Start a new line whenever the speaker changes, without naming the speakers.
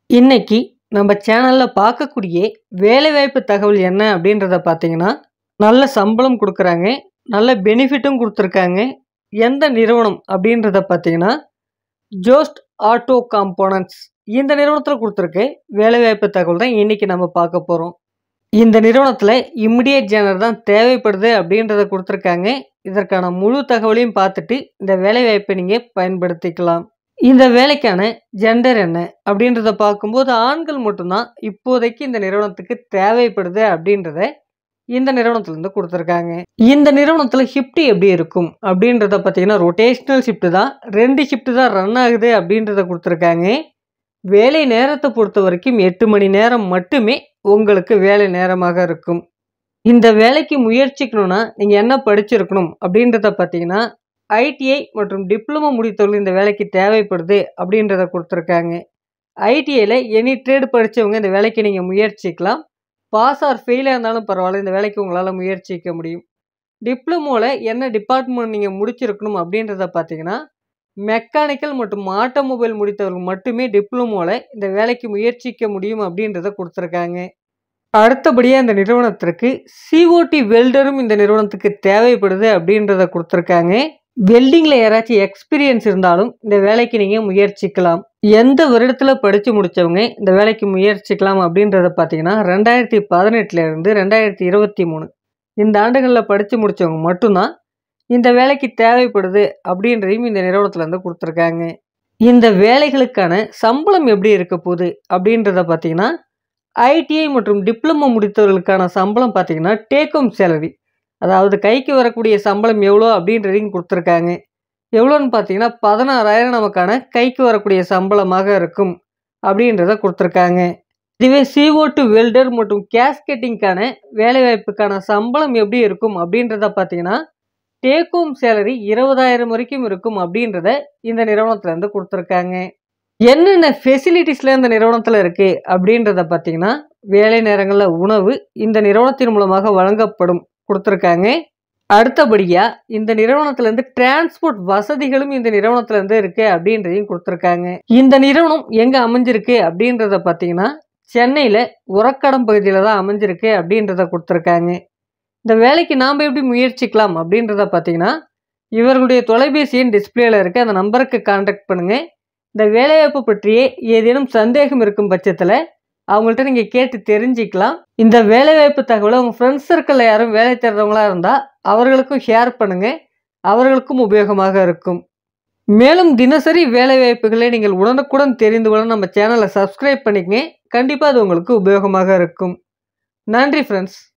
இன்னைக்கு நம்ம சேனலில் பார்க்கக்கூடிய வேலைவாய்ப்பு தகவல் என்ன அப்படின்றத பார்த்தீங்கன்னா நல்ல சம்பளம் கொடுக்குறாங்க நல்ல பெனிஃபிட்டும் கொடுத்துருக்காங்க எந்த நிறுவனம் அப்படின்றத பார்த்தீங்கன்னா ஜோஸ்ட் ஆட்டோ காம்போனன்ட்ஸ் இந்த நிறுவனத்தில் கொடுத்துருக்க வேலைவாய்ப்பு தகவல் தான் இன்றைக்கி நம்ம பார்க்க போகிறோம் இந்த நிறுவனத்தில் இம்மிடியேட் ஜேனர் தான் தேவைப்படுது அப்படின்றத கொடுத்துருக்காங்க இதற்கான முழு தகவலையும் பார்த்துட்டு இந்த வேலைவாய்ப்பை நீங்கள் பயன்படுத்திக்கலாம் இந்த வேலைக்கான ஜெண்டர் என்ன அப்படின்றத பார்க்கும்போது ஆண்கள் மட்டும்தான் இப்போதைக்கு இந்த நிறுவனத்துக்கு தேவைப்படுது அப்படின்றத இந்த நிறுவனத்துலேருந்து கொடுத்துருக்காங்க இந்த நிறுவனத்தில் ஷிஃப்ட் எப்படி இருக்கும் அப்படின்றத பார்த்தீங்கன்னா ரொட்டேஷ்னல் ஷிஃப்ட் தான் ரெண்டு ஷிஃப்ட் தான் ரன் ஆகுது அப்படின்றத கொடுத்துருக்காங்க வேலை நேரத்தை பொறுத்த வரைக்கும் எட்டு மணி நேரம் மட்டுமே உங்களுக்கு வேலை நேரமாக இருக்கும் இந்த வேலைக்கு முயற்சிக்கணும்னா நீங்கள் என்ன படிச்சிருக்கணும் அப்படின்றத பார்த்தீங்கன்னா ஐடிஐ மற்றும் டிப்ளமோ முடித்தவர்கள் இந்த வேலைக்கு தேவைப்படுது அப்படின்றத கொடுத்துருக்காங்க ஐடிஐயில் எனி ட்ரேடு படித்தவங்க இந்த வேலைக்கு நீங்கள் முயற்சிக்கலாம் பாஸ் ஆர் ஃபெயிலாக இருந்தாலும் பரவாயில்ல இந்த வேலைக்கு உங்களால் முயற்சிக்க முடியும் டிப்ளமோவில் என்ன டிபார்ட்மெண்ட் நீங்கள் முடிச்சிருக்கணும் அப்படின்றத பார்த்தீங்கன்னா மெக்கானிக்கல் மற்றும் ஆட்டோமொபைல் முடித்தவர்கள் மட்டுமே டிப்ளமோவில் இந்த வேலைக்கு முயற்சிக்க முடியும் அப்படின்றத கொடுத்துருக்காங்க அடுத்தபடியாக இந்த நிறுவனத்திற்கு சிஓடி வெல்டரும் இந்த நிறுவனத்துக்கு தேவைப்படுது அப்படின்றத கொடுத்துருக்காங்க வெல்டிங்கில் யாராச்சும் எக்ஸ்பீரியன்ஸ் இருந்தாலும் இந்த வேலைக்கு நீங்கள் முயற்சிக்கலாம் எந்த வருடத்தில் படித்து முடித்தவங்க இந்த வேலைக்கு முயற்சிக்கலாம் அப்படின்றத பார்த்தீங்கன்னா ரெண்டாயிரத்தி பதினெட்டுலேருந்து ரெண்டாயிரத்தி இருபத்தி மூணு இந்த ஆண்டுகளில் படித்து முடித்தவங்க மட்டும்தான் இந்த வேலைக்கு தேவைப்படுது அப்படின்றதையும் இந்த நிறுவனத்துலேருந்து கொடுத்துருக்காங்க இந்த வேலைகளுக்கான சம்பளம் எப்படி இருக்க போகுது அப்படின்றத பார்த்தீங்கன்னா ஐடிஐ மற்றும் டிப்ளமோ முடித்தவர்களுக்கான சம்பளம் பார்த்தீங்கன்னா டேக் ஹோம் சேலரி அதாவது கைக்கு வரக்கூடிய சம்பளம் எவ்வளோ அப்படின்றதையும் கொடுத்துருக்காங்க எவ்வளோன்னு பார்த்தீங்கன்னா பதினாறாயிரம் நமக்கான கைக்கு வரக்கூடிய சம்பளமாக இருக்கும் அப்படின்றத கொடுத்துருக்காங்க இதுவே CO2 டு வெல்டர் மற்றும் கேஸ்கெட்டிங்க்கான வேலைவாய்ப்புக்கான சம்பளம் எப்படி இருக்கும் அப்படின்றத பார்த்தீங்கன்னா டேக் ஹோம் சேலரி இருபதாயிரம் வரைக்கும் இருக்கும் அப்படின்றத இந்த நிறுவனத்துலேருந்து கொடுத்துருக்காங்க என்னென்ன ஃபெசிலிட்டிஸ்லாம் இந்த நிறுவனத்தில் இருக்குது அப்படின்றத பார்த்தீங்கன்னா வேலை நேரங்களில் உணவு இந்த நிறுவனத்தின் மூலமாக வழங்கப்படும் கொடுத்துருக்காங்க அடுத்தபடியாக இந்த நிறுவனத்துலேருந்து டிரான்ஸ்போர்ட் வசதிகளும் இந்த நிறுவனத்துலேருந்து இருக்குது அப்படின்றதையும் கொடுத்துருக்காங்க இந்த நிறுவனம் எங்கே அமைஞ்சிருக்கு அப்படின்றத பார்த்தீங்கன்னா சென்னையில் உரக்கடம் பகுதியில் தான் அமைஞ்சிருக்கு அப்படின்றத கொடுத்துருக்காங்க இந்த வேலைக்கு நாம் எப்படி முயற்சிக்கலாம் அப்படின்றத பார்த்தீங்கன்னா இவர்களுடைய தொலைபேசி எண் டிஸ்பிளேல இருக்குது அந்த நம்பருக்கு கான்டாக்ட் பண்ணுங்கள் இந்த வேலைவாய்ப்பு பற்றியே ஏதேனும் சந்தேகம் இருக்கும் பட்சத்தில் அவங்கள்ட்ட நீங்கள் கேட்டு தெரிஞ்சிக்கலாம் இந்த வேலைவாய்ப்பு தகவலை உங்கள் ஃப்ரெண்ட்ஸ் சர்க்கிளில் யாரும் வேலை தேடுறவங்களா இருந்தால் அவர்களுக்கும் ஷேர் பண்ணுங்கள் அவர்களுக்கும் உபயோகமாக இருக்கும் மேலும் தினசரி வேலைவாய்ப்புகளை நீங்கள் உடனுக்குடன் தெரிந்து கொள்ள நம்ம சேனலை சப்ஸ்கிரைப் பண்ணிக்கங்க கண்டிப்பாக அது உங்களுக்கு உபயோகமாக இருக்கும் நன்றி ஃப்ரெண்ட்ஸ்